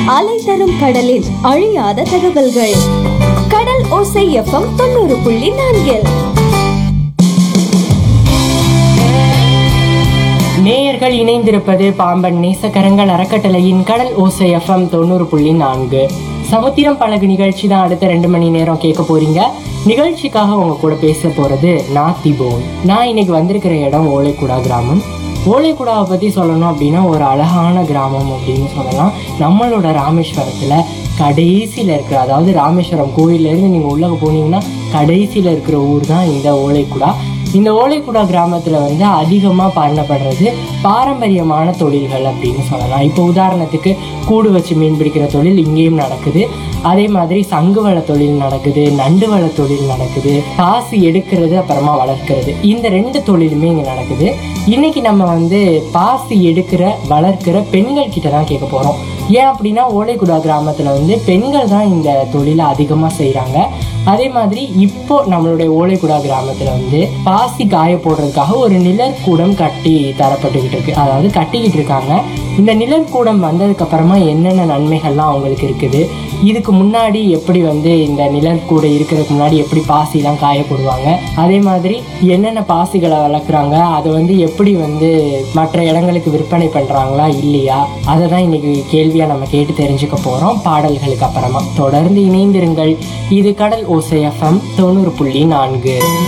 அலை தரும் கடலில் அழியாத தகவல்கள் கடல் ஓசை எஃப்எம் தொண்ணூறு புள்ளி நான்கில் நேயர்கள் இணைந்திருப்பது பாம்பன் நேசக்கரங்கள் அறக்கட்டளையின் கடல் ஓசை எஃப்எம் தொண்ணூறு புள்ளி நான்கு சமுத்திரம் பழகு நிகழ்ச்சி தான் அடுத்த ரெண்டு மணி நேரம் கேட்க போறீங்க நிகழ்ச்சிக்காக உங்க கூட பேச போறது நான் திபோன் நான் இன்னைக்கு வந்திருக்கிற இடம் ஓலைக்குடா கிராமம் ஓலைக்குடாவை பத்தி சொல்லணும் அப்படின்னா ஒரு அழகான கிராமம் அப்படின்னு சொல்லலாம் நம்மளோட ராமேஸ்வரத்துல கடைசியில் இருக்கிற அதாவது ராமேஸ்வரம் கோயிலேருந்து நீங்கள் உள்ளே போனீங்கன்னா கடைசியில் இருக்கிற ஊர் தான் இந்த ஓலைக்குடா இந்த ஓலைக்குடா கிராமத்தில் வந்து அதிகமாக பண்ணப்படுறது பாரம்பரியமான தொழில்கள் அப்படின்னு சொல்லலாம் இப்போ உதாரணத்துக்கு கூடு வச்சு மீன் பிடிக்கிற தொழில் இங்கேயும் நடக்குது அதே மாதிரி சங்கு வள தொழில் நடக்குது நண்டு வள தொழில் நடக்குது பாசி எடுக்கிறது அப்புறமா வளர்க்கிறது இந்த ரெண்டு தொழிலுமே இங்கே நடக்குது இன்னைக்கு நம்ம வந்து பாசி எடுக்கிற வளர்க்கிற பெண்கள் கிட்ட தான் கேட்க போகிறோம் ஏன் அப்படின்னா ஓலைக்குடா கிராமத்தில் வந்து பெண்கள் தான் இந்த தொழிலை அதிகமாக செய்கிறாங்க அதே மாதிரி இப்போ நம்மளுடைய ஓலைக்குடா கிராமத்தில் வந்து பாசி காய போடுறதுக்காக ஒரு நிழற்கூடம் கட்டி தரப்பட்டுக்கிட்டு இருக்கு அதாவது கட்டிக்கிட்டு இருக்காங்க இந்த நிழற்கூடம் வந்ததுக்கு அப்புறமா என்னென்ன நன்மைகள்லாம் அவங்களுக்கு இருக்குது இதுக்கு முன்னாடி எப்படி வந்து இந்த நிழற்கூடை இருக்கிறதுக்கு முன்னாடி எப்படி பாசிலாம் காய போடுவாங்க அதே மாதிரி என்னென்ன பாசிகளை வளர்க்குறாங்க அதை வந்து எப்படி வந்து மற்ற இடங்களுக்கு விற்பனை பண்ணுறாங்களா இல்லையா அதை தான் இன்னைக்கு கேள்வியாக நம்ம கேட்டு தெரிஞ்சுக்க போகிறோம் பாடல்களுக்கு அப்புறமா தொடர்ந்து இணைந்திருங்கள் இது கடல் ஓசை எஃப்எம் தொண்ணூறு புள்ளி நான்கு